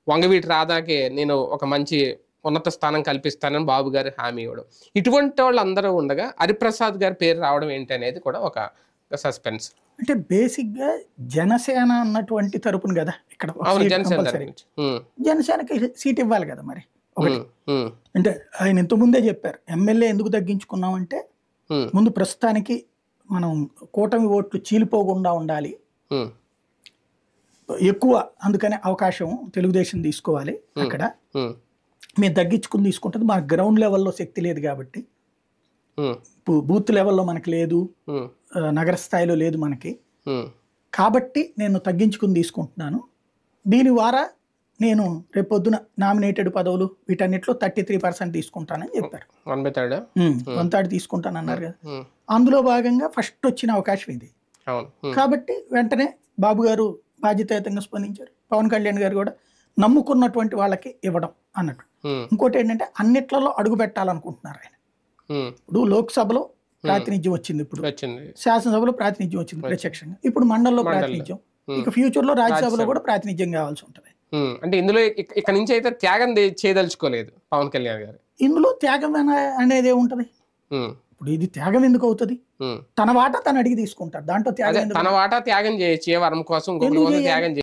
వంగవీటి రాధాకి నేను ఒక మంచి ఉన్నత స్థానం కల్పిస్తానని బాబు గారు హామీ ఇవ్వడం ఇటువంటి వాళ్ళందరూ ఉండగా హరిప్రసాద్ గారి పేరు రావడం ఏంటి అనేది కూడా ఒక సస్పెన్స్ అంటే బేసిక్ గా జనసేన అన్నటువంటి తరపున కదా ఇక్కడ ఒక అవును సీట్ జనసేన compulsory. తరపు నుంచి. ఉమ్, జనసేనకి సీట్ ఇవ్వాలి కదా మరి ఒకటి ఉమ్, ఉమ్, అంటే ఆయన ఇంతకుముందే చెప్పారు ఎమ్మెల్యే ఎందుకు తగ్గించుకున్నామంటే ఉమ్, ముందు ప్రస్తుతానికి మనం కూటమి ఓట్లు చీలిపోకుండా ఉండాలి ఉమ్, ఎక్కువ అందుకనే అవకాశం తెలుగుదేశం తీసుకోవాలి అక్కడ ఉమ్, మేము తగ్గించుకుని తీసుకుంటుంది మన గ్రౌండ్ లెవెల్లో శక్తి లేదు కాబట్టి ఉమ్, బూ- బూత్ లెవెల్లో మనకి లేదు ఉమ్, ఆ, నగర స్థాయిలో లేదు మనకి ఉమ్, కాబట్టి నేను తగ్గించుకుని తీసుకుంటున్నాను దీని ద్వారా నేను రేపొద్దున నామినేటెడ్ పదవులు వీటన్నిటిలో థర్టీ త్రీ పర్సెంట్ తీసుకుంటానని చెప్పారు వన్ బై థర్డ్ వంతాడు తీసుకుంటాను అన్నారు కదా ఉమ్, అందులో భాగంగా ఫస్ట్ వచ్చిన అవకాశం ఇది అవును ఉమ్, కాబట్టి వెంటనే బాబు గారు బాధ్యతాయుతంగా స్పందించారు పవన్ కళ్యాణ్ గారు కూడా నమ్ముకున్నటువంటి వాళ్ళకి ఇవ్వడం అన్నట్టు ఉమ్, ఇంకోటి ఏంటంటే అన్నిట్లలో అడుగు పెట్టాలనుకుంటున్నారు ఆయన ఉమ్, ఇప్పుడు లోక్సభలో ప్రాతినిధ్యం వచ్చింది ఇప్పుడు వచ్చింది శాసనసభలో ప్రాతినిధ్యం వచ్చింది ప్రత్యక్షంగా ఇప్పుడు మండలిలో మండలిలో. ప్రాతినిధ్యం ఉమ్. ఇక ఫ్యూచర్ లో రాజ్యసభలో కూడా ప్రాతినిధ్యం కావాల్సి ఉంటుంది ఉమ్, అంటే ఇందులో ఇక- ఇక నుంచి అయితే త్యాగం దే- చేయదలుచుకోలేదు పవన్ కళ్యాణ్ గారు ఇందులో త్యాగం అనే- అనేది ఏముంటది ఉమ్, ఇప్పుడు ఇది త్యాగం ఎందుకు అవుతుంది ఉమ్. తన వాటా తను అడిగి తీసుకుంటారు దాంట్లో త్యాగం అదే ఎందుకు తన వాటా త్యాగం చేయొచ్చు ఏ వరం కోసం ఇంకొకరి ఎందుకు కోసం చేయాలి? త్యాగం